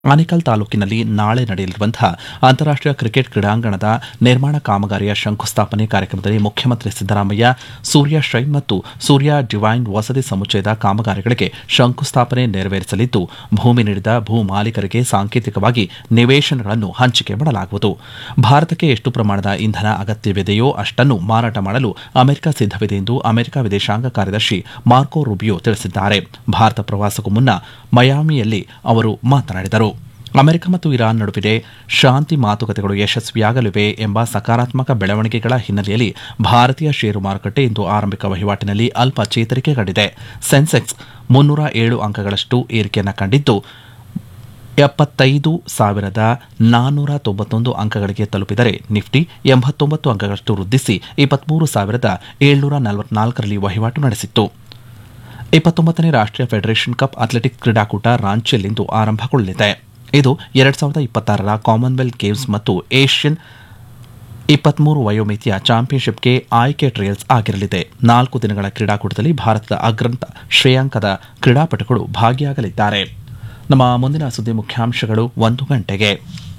ಆನೇಕಲ್ ತಾಲೂಕಿನಲ್ಲಿ ನಾಳೆ ನಡೆಯಲಿರುವಂತಹ ಅಂತಾರಾಷ್ಟೀಯ ಕ್ರಿಕೆಟ್ ಕ್ರೀಡಾಂಗಣದ ನಿರ್ಮಾಣ ಕಾಮಗಾರಿಯ ಶಂಕುಸ್ಥಾಪನೆ ಕಾರ್ಯಕ್ರಮದಲ್ಲಿ ಮುಖ್ಯಮಂತ್ರಿ ಸಿದ್ದರಾಮಯ್ಯ ಸೂರ್ಯ ಶೈನ್ ಮತ್ತು ಸೂರ್ಯ ಡಿವೈನ್ ವಸತಿ ಸಮುಚ್ಚಯದ ಕಾಮಗಾರಿಗಳಿಗೆ ಶಂಕುಸ್ಥಾಪನೆ ನೆರವೇರಿಸಲಿದ್ದು ಭೂಮಿ ನೀಡಿದ ಭೂ ಮಾಲೀಕರಿಗೆ ಸಾಂಕೇತಿಕವಾಗಿ ನಿವೇಶನಗಳನ್ನು ಹಂಚಿಕೆ ಮಾಡಲಾಗುವುದು ಭಾರತಕ್ಕೆ ಎಷ್ಟು ಪ್ರಮಾಣದ ಇಂಧನ ಅಗತ್ಯವಿದೆಯೋ ಅಷ್ಟನ್ನು ಮಾರಾಟ ಮಾಡಲು ಅಮೆರಿಕ ಸಿದ್ದವಿದೆ ಎಂದು ಅಮೆರಿಕ ವಿದೇಶಾಂಗ ಕಾರ್ಯದರ್ಶಿ ಮಾರ್ಕೋ ರುಬಿಯೋ ತಿಳಿಸಿದ್ದಾರೆ ಭಾರತ ಪ್ರವಾಸಕ್ಕೂ ಮುನ್ನ ಮಯಾಮಿಯಲ್ಲಿ ಅವರು ಮಾತನಾಡಿದರು ಅಮೆರಿಕ ಮತ್ತು ಇರಾನ್ ನಡುವಿನ ಶಾಂತಿ ಮಾತುಕತೆಗಳು ಯಶಸ್ವಿಯಾಗಲಿವೆ ಎಂಬ ಸಕಾರಾತ್ಮಕ ಬೆಳವಣಿಗೆಗಳ ಹಿನ್ನೆಲೆಯಲ್ಲಿ ಭಾರತೀಯ ಷೇರು ಮಾರುಕಟ್ಟೆ ಇಂದು ಆರಂಭಿಕ ವಹಿವಾಟಿನಲ್ಲಿ ಅಲ್ಪ ಚೇತರಿಕೆ ಕಂಡಿದೆ ಸೆನ್ಸೆಕ್ಸ್ ಮುನ್ನೂರ ಏಳು ಅಂಕಗಳಷ್ಟು ಏರಿಕೆಯನ್ನು ಕಂಡಿದ್ದು ಎಪ್ಪತ್ತೈದು ಸಾವಿರದ ನಾನ್ನೂರ ತೊಂಬತ್ತೊಂದು ಅಂಕಗಳಿಗೆ ತಲುಪಿದರೆ ನಿಫ್ಟಿ ಎಂಬತ್ತೊಂಬತ್ತು ಅಂಕಗಳಷ್ಟು ವೃದ್ಧಿಸಿ ಇಪ್ಪತ್ಮೂರು ಸಾವಿರದ ಏಳ್ನೂರ ನಲವತ್ನಾಲ್ಕರಲ್ಲಿ ವಹಿವಾಟು ನಡೆಸಿತ್ತು ಇಪ್ಪತ್ತೊಂಬತ್ತನೇ ರಾಷ್ಟ್ರೀಯ ಫೆಡರೇಷನ್ ಕಪ್ ಅಥ್ಲೆಟಿಕ್ಸ್ ಕ್ರೀಡಾಕೂಟ ರಾಂಚಿಯಲ್ಲಿಂದು ಆರಂಭಗೊಳ್ಳಲಿದೆ ಇದು ಎರಡ್ ಸಾವಿರದ ಇಪ್ಪತ್ತಾರರ ಕಾಮನ್ವೆಲ್ತ್ ಗೇಮ್ಸ್ ಮತ್ತು ಏಷ್ಯನ್ ಇಪ್ಪತ್ಮೂರು ವಯೋಮಿತಿಯ ಚಾಂಪಿಯನ್ಶಿಪ್ಗೆ ಆಯ್ಕೆ ಟ್ರಯಲ್ಸ್ ಆಗಿರಲಿದೆ ನಾಲ್ಕು ದಿನಗಳ ಕ್ರೀಡಾಕೂಟದಲ್ಲಿ ಭಾರತದ ಅಗ್ರಂತ ಶ್ರೇಯಾಂಕದ ಕ್ರೀಡಾಪಟುಗಳು ಭಾಗಿಯಾಗಲಿದ್ದಾರೆ ನಮ್ಮ ಮುಂದಿನ ಸುದ್ದಿ ಮುಖ್ಯಾಂಶಗಳು ಒಂದು ಗಂಟೆಗೆ